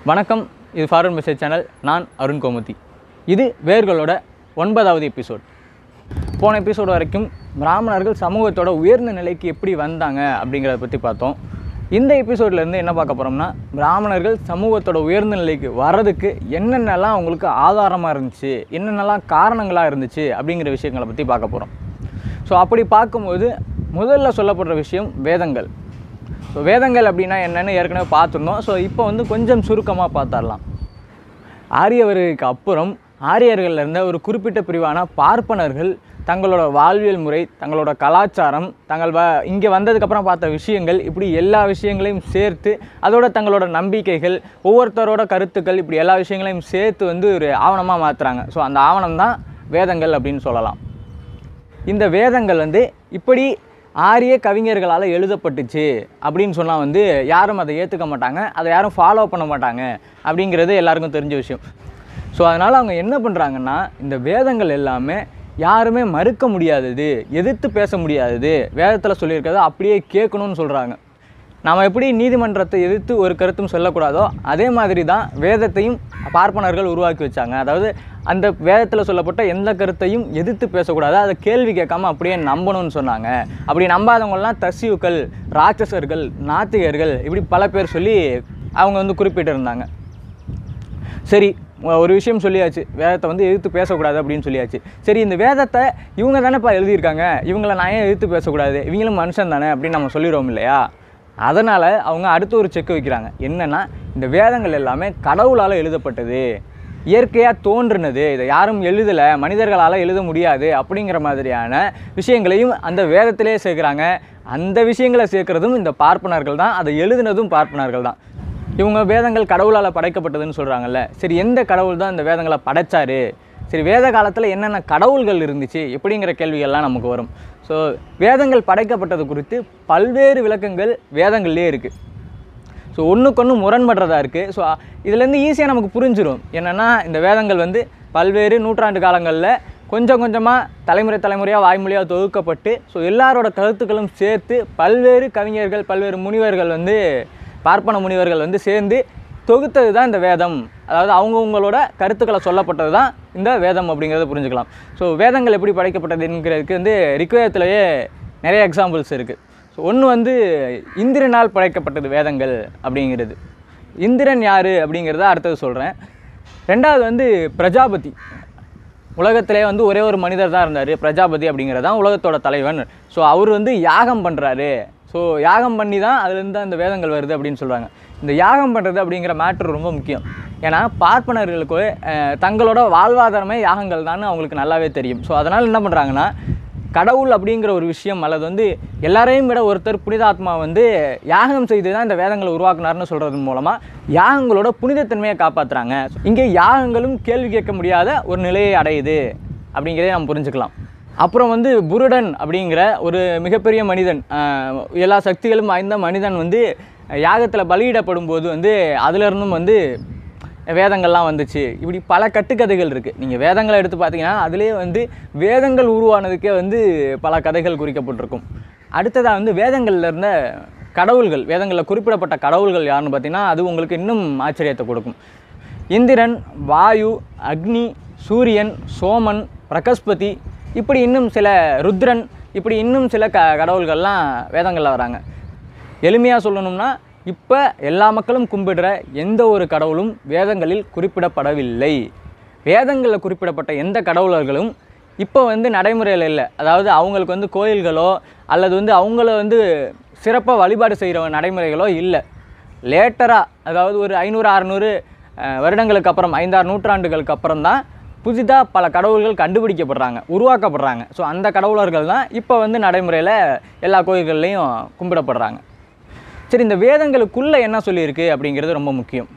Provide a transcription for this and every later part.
வணக்கம் இது forward message channel நான் அருண் கோமதி இது வேர்களோட ஒன்பதாவது எபிசோட் போன எபிசோடு வரைக்கும் பிராமணர்கள் சமூகத்தோட உயர்ந்த நிலைக்கு எப்படி வந்தாங்க அப்படிங்கிறத பற்றி பார்த்தோம் இந்த எபிசோட்ல இருந்து என்ன பார்க்க போகிறோம்னா பிராமணர்கள் சமூகத்தோட உயர்ந்த நிலைக்கு வர்றதுக்கு என்னென்னலாம் அவங்களுக்கு ஆதாரமாக இருந்துச்சு என்னென்னலாம் காரணங்களாக இருந்துச்சு அப்படிங்கிற விஷயங்களை பற்றி பார்க்க போகிறோம் ஸோ அப்படி பார்க்கும்போது முதல்ல சொல்லப்படுற விஷயம் வேதங்கள் ஸோ வேதங்கள் அப்படின்னா என்னன்னு ஏற்கனவே பார்த்துருந்தோம் ஸோ இப்போ வந்து கொஞ்சம் சுருக்கமாக பார்த்துடலாம் ஆரியவர்களுக்கு அப்புறம் ஆரியர்கள்ல இருந்த ஒரு குறிப்பிட்ட பிரிவான பார்ப்பனர்கள் தங்களோட வாழ்வியல் முறை தங்களோட கலாச்சாரம் தங்கள் வ இங்கே வந்ததுக்கப்புறம் பார்த்த விஷயங்கள் இப்படி எல்லா விஷயங்களையும் சேர்த்து அதோட தங்களோட நம்பிக்கைகள் ஒவ்வொருத்தரோட கருத்துக்கள் இப்படி எல்லா விஷயங்களையும் சேர்த்து வந்து ஒரு ஆவணமாக மாற்றுறாங்க ஸோ அந்த ஆவணம் தான் வேதங்கள் அப்படின்னு சொல்லலாம் இந்த வேதங்கள் வந்து இப்படி ஆரிய கவிஞர்களால் எழுதப்பட்டுச்சு அப்படின்னு சொன்னால் வந்து யாரும் அதை ஏற்றுக்க மாட்டாங்க அதை யாரும் ஃபாலோ பண்ண மாட்டாங்க அப்படிங்கிறது எல்லாருக்கும் தெரிஞ்ச விஷயம் ஸோ அதனால் அவங்க என்ன பண்ணுறாங்கன்னா இந்த வேதங்கள் எல்லாமே யாருமே மறுக்க முடியாதது எதிர்த்து பேச முடியாதது வேதத்தில் சொல்லியிருக்கிறத அப்படியே கேட்கணும்னு சொல்கிறாங்க நாம் எப்படி நீதிமன்றத்தை எதிர்த்து ஒரு கருத்தும் சொல்லக்கூடாதோ அதே மாதிரி தான் வேதத்தையும் பார்ப்பனர்கள் உருவாக்கி வச்சாங்க அதாவது அந்த வேதத்தில் சொல்லப்பட்ட எந்த கருத்தையும் எதிர்த்து பேசக்கூடாது அதை கேள்வி கேட்காம அப்படியே நம்பணும்னு சொன்னாங்க அப்படி நம்பாதவங்கலாம் தசியுக்கள் ராட்சசர்கள் நாத்திகர்கள் இப்படி பல பேர் சொல்லி அவங்க வந்து குறிப்பிட்டிருந்தாங்க சரி ஒ- ஒரு விஷயம் சொல்லியாச்சு வேதத்தை வந்து எதிர்த்து பேசக்கூடாது அப்படின்னு சொல்லியாச்சு சரி இந்த வேதத்தை இவங்க தானேப்பா எழுதியிருக்காங்க இவங்கள நான் ஏன் எதிர்த்து பேசக்கூடாது இவங்களும் மனுஷன் தானே அப்படின்னு நம்ம சொல்லிடுவோம் இல்லையா அதனால் அவங்க அடுத்து ஒரு செக் வைக்கிறாங்க என்னென்னா இந்த வேதங்கள் எல்லாமே கடவுளால் எழுதப்பட்டது இயற்கையாக தோன்றுனது இதை யாரும் எழுதலை மனிதர்களால் எழுத முடியாது அப்படிங்கிற மாதிரியான விஷயங்களையும் அந்த வேதத்திலே சேர்க்குறாங்க அந்த விஷயங்களை சேர்க்குறதும் இந்த பார்ப்பனர்கள் தான் அதை எழுதுனதும் பார்ப்பனர்கள் தான் இவங்க வேதங்கள் கடவுளால் படைக்கப்பட்டதுன்னு சொல்கிறாங்கல்ல சரி எந்த கடவுள் தான் இந்த வேதங்களை படைச்சாரு சரி வேத காலத்தில் என்னென்ன கடவுள்கள் இருந்துச்சு எப்படிங்கிற கேள்விகள்லாம் நமக்கு வரும் ஸோ வேதங்கள் படைக்கப்பட்டது குறித்து பல்வேறு விளக்கங்கள் வேதங்கள்லேயே இருக்குது ஸோ ஒன்றுக்கு ஒன்று முரண்படுறதா இருக்குது ஸோ இதுலேருந்து ஈஸியாக நமக்கு புரிஞ்சிடும் என்னென்னா இந்த வேதங்கள் வந்து பல்வேறு நூற்றாண்டு காலங்களில் கொஞ்சம் கொஞ்சமாக தலைமுறை தலைமுறையாக வாய்மொழியாக தொகுக்கப்பட்டு ஸோ எல்லாரோட கருத்துக்களும் சேர்த்து பல்வேறு கவிஞர்கள் பல்வேறு முனிவர்கள் வந்து பார்ப்பன முனிவர்கள் வந்து சேர்ந்து தொகுத்தது தான் இந்த வேதம் அதாவது அவங்கவுங்களோட கருத்துக்களை சொல்லப்பட்டது தான் இந்த வேதம் அப்படிங்கிறத புரிஞ்சுக்கலாம் ஸோ வேதங்கள் எப்படி படைக்கப்பட்டதுங்கிறதுக்கு வந்து ரிக்வேதத்திலேயே நிறைய எக்ஸாம்பிள்ஸ் இருக்குது ஸோ ஒன்று வந்து இந்திரனால் படைக்கப்பட்டது வேதங்கள் அப்படிங்கிறது இந்திரன் யார் அப்படிங்கிறத அடுத்தது சொல்கிறேன் ரெண்டாவது வந்து பிரஜாபதி உலகத்திலே வந்து ஒரே ஒரு மனிதர் தான் இருந்தார் பிரஜாபதி அப்படிங்கிறது தான் உலகத்தோட தலைவன் ஸோ அவர் வந்து யாகம் பண்ணுறாரு ஸோ யாகம் பண்ணி தான் அதுலேருந்து அந்த வேதங்கள் வருது அப்படின்னு சொல்கிறாங்க இந்த யாகம் பண்ணுறது அப்படிங்கிற மேட்ரு ரொம்ப முக்கியம் ஏன்னா பார்ப்பனர்களுக்கு அஹ், தங்களோட வாழ்வாதாரமே யாகங்கள் தான் அவங்களுக்கு நல்லாவே தெரியும் ஸோ அதனால் என்ன பண்ணுறாங்கன்னா கடவுள் அப்படிங்கிற ஒரு விஷயம் அல்லது வந்து எல்லாரையும் விட ஒருத்தர் புனிதாத்மா வந்து யாகம் செய்து தான் இந்த வேதங்களை உருவாக்குனார்னு சொல்கிறது மூலமாக யாகங்களோட புனிதத்தன்மையை காப்பாற்றுறாங்க இங்கே யாகங்களும் கேள்வி கேட்க முடியாத ஒரு நிலையை அடையுது அப்படிங்கிறதை நம்ம புரிஞ்சுக்கலாம் அப்புறம் வந்து புருடன் அப்படிங்கிற ஒரு மிகப்பெரிய மனிதன் ஆஹ், எல்லா சக்திகளும் வாய்ந்த மனிதன் வந்து யாகத்தில் பலியிடப்படும் போது வந்து அதிலிருந்தும் வந்து வேதங்கள்லாம் வந்துச்சு இப்படி பல கட்டுக்கதைகள் இருக்குது நீங்கள் வேதங்களை எடுத்து பார்த்தீங்கன்னா அதிலே வந்து வேதங்கள் உருவானதுக்கே வந்து பல கதைகள் குறிக்கப்பட்டிருக்கும் அடுத்ததாக வந்து வேதங்கள்ல இருந்த கடவுள்கள் வேதங்களில் குறிப்பிடப்பட்ட கடவுள்கள் யாருன்னு பார்த்தீங்கன்னா அது உங்களுக்கு இன்னும் ஆச்சரியத்தை கொடுக்கும் இந்திரன் வாயு அக்னி சூரியன் சோமன் பிரகஸ்பதி இப்படி இன்னும் சில ருத்ரன் இப்படி இன்னும் சில க கடவுள்கள்லாம் வேதங்களில் வராங்க எளிமையாக சொல்லணும்னா இப்போ எல்லா மக்களும் கும்பிடுற எந்த ஒரு கடவுளும் வேதங்களில் குறிப்பிடப்படவில்லை வேதங்களில் குறிப்பிடப்பட்ட எந்த கடவுளர்களும் இப்போ வந்து நடைமுறையில் இல்லை அதாவது அவங்களுக்கு வந்து கோயில்களோ அல்லது வந்து அவங்கள வந்து சிறப்பாக வழிபாடு செய்கிற நடைமுறைகளோ இல்லை லேட்டராக அதாவது ஒரு ஐநூறு அறநூறு வருடங்களுக்கு அப்புறம் ஐந்தாறு நூற்றாண்டுகளுக்கு அப்புறம் தான் புதிதாக பல கடவுள்கள் கண்டுபிடிக்கப்படுறாங்க உருவாக்கப்படுறாங்க ஸோ அந்த கடவுளர்கள் தான் இப்போ வந்து நடைமுறையில் எல்லா கோயில்கள்லையும் கும்பிடப்படுறாங்க சரி இந்த வேதங்களுக்குள்ளே என்ன சொல்லியிருக்கு அப்படிங்கிறது ரொம்ப முக்கியம்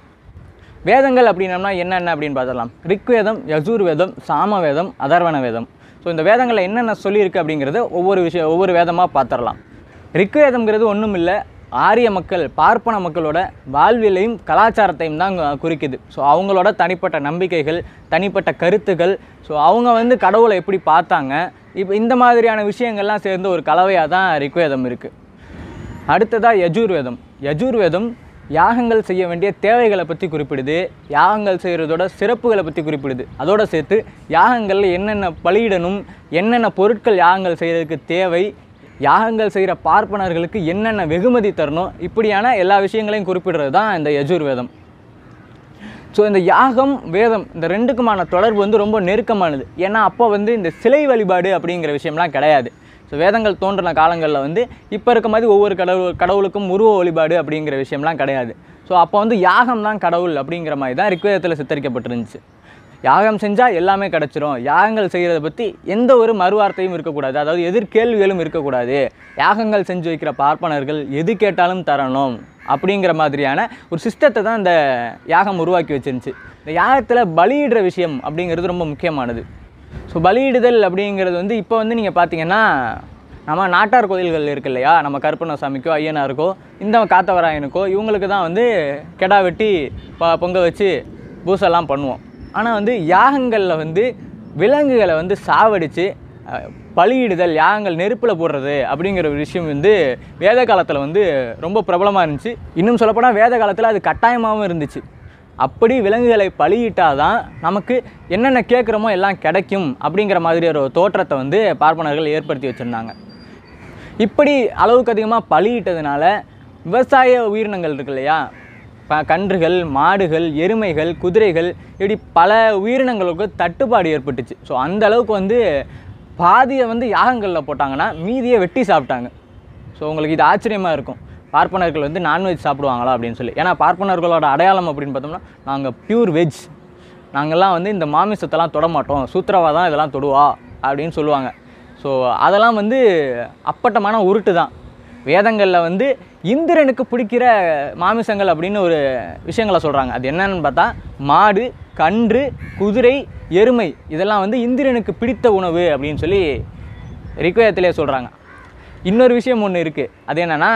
வேதங்கள் அப்படின்னம்னா என்னென்ன அப்படின்னு பார்த்துடலாம் ரிக்வேதம் யஜுர்வேதம் சாமவேதம் அதர்வண வேதம் ஸோ இந்த வேதங்களில் என்னென்ன சொல்லியிருக்கு அப்படிங்கிறத ஒவ்வொரு விஷயம் ஒவ்வொரு வேதமாக பார்த்துடலாம் ரிக்வேதம்ங்கிறது ஒன்றும் இல்லை ஆரிய மக்கள் பார்ப்பன மக்களோட வாழ்வியலையும் கலாச்சாரத்தையும் தான் கு- குறிக்குது ஸோ அவங்களோட தனிப்பட்ட நம்பிக்கைகள் தனிப்பட்ட கருத்துக்கள் ஸோ அவங்க வந்து கடவுளை எப்படி பார்த்தாங்க இப்போ இந்த மாதிரியான விஷயங்கள்லாம் சேர்ந்து ஒரு கலவையாக தான் ரிக்வேதம் இருக்குது அடுத்ததாக யஜுர்வேதம் யஜுர்வேதம் யாகங்கள் செய்ய வேண்டிய தேவைகளை பற்றி குறிப்பிடுது யாகங்கள் செய்கிறதோட சிறப்புகளை பற்றி குறிப்பிடுது அதோட சேர்த்து யாகங்களில் என்னென்ன பலியிடணும் என்னென்ன பொருட்கள் யாகங்கள் செய்கிறதுக்கு தேவை யாகங்கள் செய்கிற பார்ப்பனர்களுக்கு என்னென்ன வெகுமதி தரணும் இப்படியான எல்லா விஷயங்களையும் குறிப்பிடுறது தான் இந்த யஜுர்வேதம் ஸோ இந்த யாகம் வேதம் இந்த ரெண்டுக்குமான தொடர்பு வந்து ரொம்ப நெருக்கமானது ஏன்னா அப்போ வந்து இந்த சிலை வழிபாடு அப்படிங்கிற விஷயம்லாம் கிடையாது ஸோ வேதங்கள் தோன்றின காலங்களில் வந்து இப்போ இருக்க மாதிரி ஒவ்வொரு கடவுள் கடவுளுக்கும் உருவ வழிபாடு அப்படிங்கிற விஷயம்லாம் கிடையாது ஸோ அப்போ வந்து யாகம் தான் கடவுள் அப்படிங்கிற மாதிரி தான் ரிக்வேதத்தில் சித்தரிக்கப்பட்டிருந்துச்சு யாகம் செஞ்சால் எல்லாமே கிடச்சிரும் யாகங்கள் செய்கிறத பற்றி எந்த ஒரு மறுவார்த்தையும் இருக்கக்கூடாது அதாவது எதிர்கேள்விகளும் இருக்கக்கூடாது யாகங்கள் செஞ்சு வைக்கிற பார்ப்பனர்கள் எது கேட்டாலும் தரணும் அப்படிங்கிற மாதிரியான ஒரு சிஸ்டத்தை தான் இந்த யாகம் உருவாக்கி வச்சிருந்துச்சு இந்த யாகத்தில் பலியிடுற விஷயம் அப்படிங்கிறது ரொம்ப முக்கியமானது ஸோ பலியிடுதல் அப்படிங்கிறது வந்து இப்போ வந்து நீங்கள் பார்த்தீங்கன்னா நம்ம நாட்டார் கோயில்கள் இருக்கு இல்லையா நம்ம கருப்பண்ண சாமிக்கோ ஐயனாருக்கோ இந்த காத்தவராயனுக்கோ இவங்களுக்கு தான் வந்து கெடா வெட்டி ப பொங்க வச்சு பூசெல்லாம் பண்ணுவோம் ஆனால் வந்து யாகங்களில் வந்து விலங்குகளை வந்து சாவடித்து அஹ், பலியிடுதல் யாகங்கள் நெருப்பில் போடுறது அப்படிங்கிற ஒரு விஷயம் வந்து வேத காலத்தில் வந்து ரொம்ப பிரபலமாக இருந்துச்சு இன்னும் சொல்லப்போனால் வேத காலத்தில் அது கட்டாயமாகவும் இருந்துச்சு அப்படி விலங்குகளை பலியிட்டால் தான் நமக்கு என்னென்ன கேட்குறோமோ எல்லாம் கிடைக்கும் அப்படிங்கிற மாதிரி ஒரு தோற்றத்தை வந்து பார்ப்பனர்கள் ஏற்படுத்தி வச்சுருந்தாங்க இப்படி அளவுக்கு அதிகமாக பலியிட்டதுனால விவசாய உயிரினங்கள் இருக்கு இல்லையா ப கன்றுகள் மாடுகள் எருமைகள் குதிரைகள் இப்படி பல உயிரினங்களுக்கு தட்டுப்பாடு ஏற்பட்டுச்சு ஸோ அந்த அளவுக்கு வந்து பாதியை வந்து யாகங்களில் போட்டாங்கன்னா மீதியை வெட்டி சாப்பிட்டாங்க ஸோ உங்களுக்கு இது ஆச்சரியமாக இருக்கும் பார்ப்பனர்கள் வந்து நான்வெஜ் சாப்பிடுவாங்களா அப்படின்னு சொல்லி ஏன்னா பார்ப்பனர்களோட அடையாளம் அப்படின்னு பார்த்தோம்னா நாங்கள் பியூர் வெஜ் நாங்கள்லாம் வந்து இந்த மாமிசத்தெல்லாம் தொட மாட்டோம் சூத்திரவா தான் இதெல்லாம் தொடுவா அப்படின்னு சொல்லுவாங்க ஸோ அதெல்லாம் வந்து அப்பட்டமான உருட்டு தான் வேதங்களில் வந்து இந்திரனுக்கு பிடிக்கிற மாமிசங்கள் அப்படின்னு ஒரு விஷயங்களை சொல்கிறாங்க அது என்னன்னு பார்த்தா மாடு கன்று குதிரை எருமை இதெல்லாம் வந்து இந்திரனுக்கு பிடித்த உணவு அப்படின்னு சொல்லி ரிக்வேதத்திலே சொல்கிறாங்க இன்னொரு விஷயம் ஒன்று இருக்குது அது என்னென்னா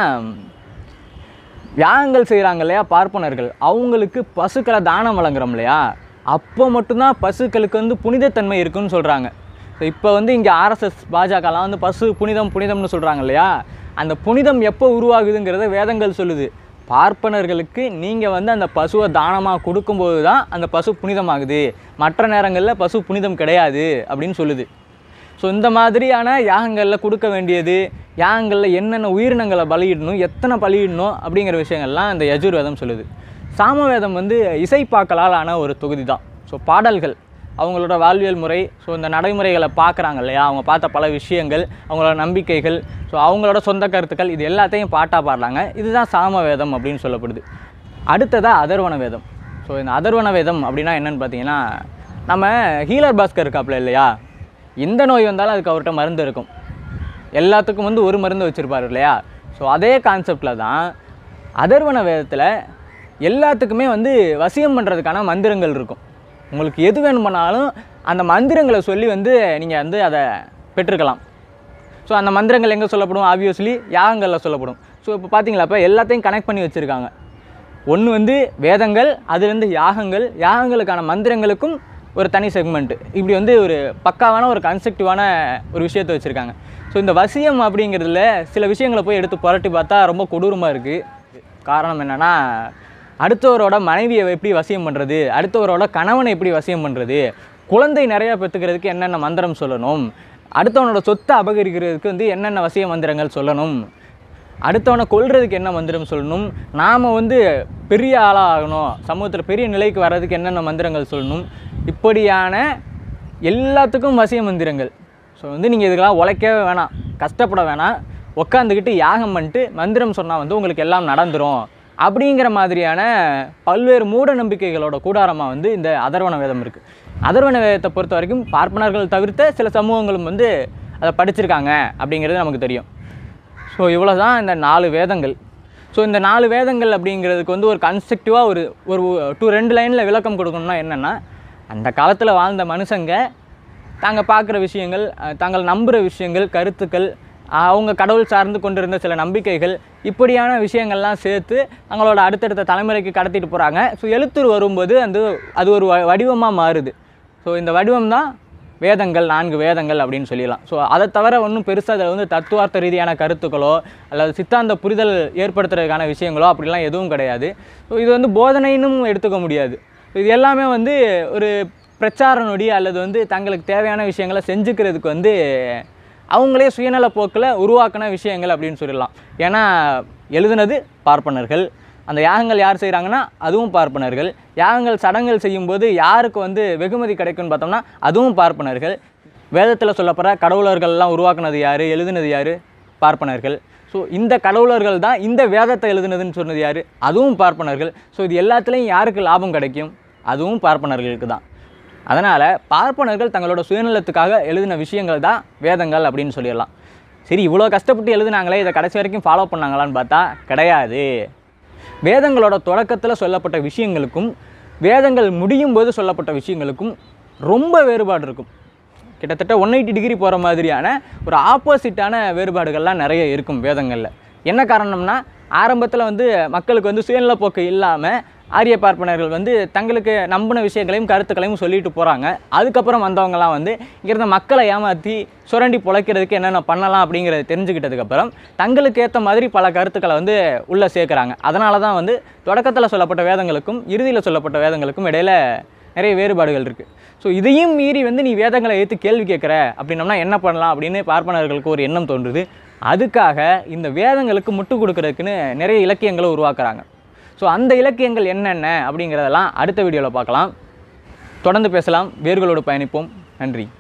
யாகங்கள் செய்கிறாங்க இல்லையா பார்ப்பனர்கள் அவங்களுக்கு பசுக்களை தானம் வழங்குறோம் இல்லையா அப்போ மட்டும்தான் பசுக்களுக்கு வந்து புனிதத்தன்மை இருக்குன்னு சொல்கிறாங்க ஸோ இப்போ வந்து இங்கே ஆர்எஸ்எஸ் பாஜகலாம் வந்து பசு புனிதம் புனிதம்னு சொல்கிறாங்க இல்லையா அந்த புனிதம் எப்போ உருவாகுதுங்கிறத வேதங்கள் சொல்லுது பார்ப்பனர்களுக்கு நீங்கள் வந்து அந்த பசுவை தானமாக கொடுக்கும்போது தான் அந்த பசு புனிதமாகுது மற்ற நேரங்களில் பசு புனிதம் கிடையாது அப்படின்னு சொல்லுது ஸோ இந்த மாதிரியான யாகங்களில் கொடுக்க வேண்டியது யாகங்களில் என்னென்ன உயிரினங்களை பலியிடணும் எத்தனை பலியிடணும் அப்படிங்கிற விஷயங்கள்லாம் இந்த யஜுர்வேதம் சொல்லுது சாமவேதம் வந்து இசைப்பாக்களால் ஆன ஒரு தொகுதி தான் ஸோ பாடல்கள் அவங்களோட வாழ்வியல் முறை ஸோ இந்த நடைமுறைகளை பார்க்குறாங்க இல்லையா அவங்க பார்த்த பல விஷயங்கள் அவங்களோட நம்பிக்கைகள் ஸோ அவங்களோட சொந்த கருத்துக்கள் இது எல்லாத்தையும் பாட்டாக பாடுறாங்க இதுதான் சாமவேதம் அப்படின்னு சொல்லப்படுது அடுத்ததாக அதர்வண வேதம் ஸோ இந்த அதர்வண வேதம் அப்படின்னா என்னன்னு பார்த்தீங்கன்னா நம்ம ஹீலர் பாஸ்கர் இருக்காப்புல இல்லையா எந்த நோய் வந்தாலும் அதுக்கு அவர்கிட்ட மருந்து இருக்கும் எல்லாத்துக்கும் வந்து ஒரு மருந்து வச்சுருப்பார் இல்லையா ஸோ அதே கான்செப்டில் தான் அதர்வண வேதத்தில் எல்லாத்துக்குமே வந்து வசியம் பண்ணுறதுக்கான மந்திரங்கள் இருக்கும் உங்களுக்கு எது வேணுமானாலும் அந்த மந்திரங்களை சொல்லி வந்து நீங்கள் வந்து அதை பெற்றுக்கலாம் ஸோ அந்த மந்திரங்கள் எங்கே சொல்லப்படும் ஆப்வியஸ்லி யாகங்களில் சொல்லப்படும் ஸோ இப்போ பார்த்தீங்களா இப்போ எல்லாத்தையும் கனெக்ட் பண்ணி வச்சுருக்காங்க ஒன்று வந்து வேதங்கள் அதுலேருந்து யாகங்கள் யாகங்களுக்கான மந்திரங்களுக்கும் ஒரு தனி செக்மெண்ட் இப்படி வந்து ஒரு பக்காவான ஒரு கன்ஸ்ட்ரக்டிவான ஒரு விஷயத்தை வச்சுருக்காங்க ஸோ இந்த வசியம் அப்படிங்கிறதுல சில விஷயங்களை போய் எடுத்து புரட்டி பார்த்தா ரொம்ப கொடூரமாக இருக்குது காரணம் என்னென்னா அடுத்தவரோட மனைவியை எப்படி வசியம் பண்ணுறது அடுத்தவரோட கணவனை எப்படி வசியம் பண்ணுறது குழந்தை நிறையா பெற்றுக்கிறதுக்கு என்னென்ன மந்திரம் சொல்லணும் அடுத்தவனோட சொத்தை அபகரிக்கிறதுக்கு வந்து என்னென்ன வசிய மந்திரங்கள் சொல்லணும் அடுத்தவனை கொல்றதுக்கு என்ன மந்திரம் சொல்லணும் நாம் வந்து பெரிய ஆளாக ஆகணும் சமூகத்தில் பெரிய நிலைக்கு வர்றதுக்கு என்னென்ன மந்திரங்கள் சொல்லணும் இப்படியான எல்லாத்துக்கும் வசிய மந்திரங்கள் ஸோ வந்து நீங்கள் இதுக்கெல்லாம் உழைக்கவே வேணாம் கஷ்டப்பட வேணாம் உட்காந்துக்கிட்டு யாகம் பண்ணிட்டு மந்திரம் சொன்னால் வந்து உங்களுக்கு எல்லாம் நடந்துரும் அப்படிங்கிற மாதிரியான பல்வேறு மூட நம்பிக்கைகளோட கூடாரமாக வந்து இந்த அதர்வண வேதம் இருக்குது அதர்வண வேதத்தை பொறுத்த வரைக்கும் பார்ப்பனர்கள் தவிர்த்த சில சமூகங்களும் வந்து அதை படிச்சிருக்காங்க அப்படிங்கிறது நமக்கு தெரியும் ஸோ இவ்வளோ தான் இந்த நாலு வேதங்கள் ஸோ இந்த நாலு வேதங்கள் அப்படிங்கிறதுக்கு வந்து ஒரு கன்ஸ்ட்ரக்டிவாக ஒரு ஒரு டூ ரெண்டு லைனில் விளக்கம் கொடுக்கணும்னா என்னென்னா அந்த காலத்தில் வாழ்ந்த மனுஷங்க தாங்கள் பார்க்குற விஷயங்கள் அஹ், தாங்கள் நம்புகிற விஷயங்கள் கருத்துக்கள் அஹ், அவங்க கடவுள் சார்ந்து கொண்டிருந்த சில நம்பிக்கைகள் இப்படியான விஷயங்கள்லாம் சேர்த்து அவங்களோட அடுத்தடுத்த தலைமுறைக்கு கடத்திட்டு போகிறாங்க ஸோ எழுத்துரு வரும்போது அந்த அது ஒரு வடிவமாக மாறுது ஸோ இந்த வடிவம் தான் வேதங்கள் நான்கு வேதங்கள் அப்படின்னு சொல்லிடலாம் ஸோ அதை தவிர ஒன்றும் பெருசாக அதில் வந்து தத்துவார்த்த ரீதியான கருத்துக்களோ அல்லது சித்தாந்த புரிதல் ஏற்படுத்துறதுக்கான விஷயங்களோ அப்படிலாம் எதுவும் கிடையாது ஸோ இது வந்து போதனைன்னு எடுத்துக்க முடியாது இது எல்லாமே வந்து ஒரு பிரச்சார நொடி அல்லது வந்து தங்களுக்கு தேவையான விஷயங்களை செஞ்சுக்கிறதுக்கு வந்து அவங்களே சுயநல போக்கில் உருவாக்கின விஷயங்கள் அப்படின்னு சொல்லலாம் ஏன்னா எழுதுனது பார்ப்பனர்கள் அந்த யாகங்கள் யார் செய்கிறாங்கன்னா அதுவும் பார்ப்பனர்கள் யாகங்கள் சடங்குகள் செய்யும்போது யாருக்கு வந்து வெகுமதி கிடைக்கும்னு பார்த்தோம்னா அதுவும் பார்ப்பனர்கள் வேதத்தில் சொல்லப்படுற கடவுளர்கள்லாம் உருவாக்குனது யார் எழுதுனது யார் பார்ப்பனர்கள் ஸோ இந்த கடவுளர்கள் தான் இந்த வேதத்தை எழுதுனதுன்னு சொன்னது யார் அதுவும் பார்ப்பனர்கள் ஸோ இது எல்லாத்துலேயும் யாருக்கு லாபம் கிடைக்கும் அதுவும் பார்ப்பனர்களுக்கு தான் அதனால் பார்ப்பனர்கள் தங்களோட சுயநலத்துக்காக எழுதின விஷயங்கள் தான் வேதங்கள் அப்படின்னு சொல்லிடலாம் சரி இவ்வளோ கஷ்டப்பட்டு எழுதுனாங்களே இதை கடைசி வரைக்கும் ஃபாலோ பண்ணாங்களான்னு பார்த்தா கிடையாது வேதங்களோட தொடக்கத்தில் சொல்லப்பட்ட விஷயங்களுக்கும் வேதங்கள் முடியும் போது சொல்லப்பட்ட விஷயங்களுக்கும் ரொம்ப வேறுபாடு இருக்கும் கிட்டத்தட்ட ஒன் எயிட்டி டிகிரி போகிற மாதிரியான ஒரு ஆப்போசிட்டான வேறுபாடுகள்லாம் நிறைய இருக்கும் வேதங்களில் என்ன காரணம்னா ஆரம்பத்தில் வந்து மக்களுக்கு வந்து சுயநலப்போக்கு இல்லாமல் ஆரிய பார்ப்பனர்கள் வந்து தங்களுக்கு நம்பின விஷயங்களையும் கருத்துக்களையும் சொல்லிட்டு போகிறாங்க அதுக்கப்புறம் வந்தவங்கலாம் வந்து இங்கிருந்த மக்களை ஏமாற்றி சுரண்டி பிழைக்கிறதுக்கு என்னென்ன பண்ணலாம் அப்படிங்கிறத தெரிஞ்சுக்கிட்டதுக்கப்புறம் தங்களுக்கு ஏற்ற மாதிரி பல கருத்துக்களை வந்து உள்ளே சேர்க்குறாங்க அதனால தான் வந்து தொடக்கத்தில் சொல்லப்பட்ட வேதங்களுக்கும் இறுதியில் சொல்லப்பட்ட வேதங்களுக்கும் இடையில நிறைய வேறுபாடுகள் இருக்குது ஸோ இதையும் மீறி வந்து நீ வேதங்களை ஏற்று கேள்வி கேட்குற அப்படின்னம்னா என்ன பண்ணலாம் அப்படின்னு பார்ப்பனர்களுக்கு ஒரு எண்ணம் தோன்றுது அதுக்காக இந்த வேதங்களுக்கு முட்டு கொடுக்கறதுக்குன்னு நிறைய இலக்கியங்களை உருவாக்குறாங்க ஸோ அந்த இலக்கியங்கள் என்னென்ன அப்படிங்கிறதெல்லாம் அடுத்த வீடியோவில் பார்க்கலாம் தொடர்ந்து பேசலாம் வேர்களோடு பயணிப்போம் நன்றி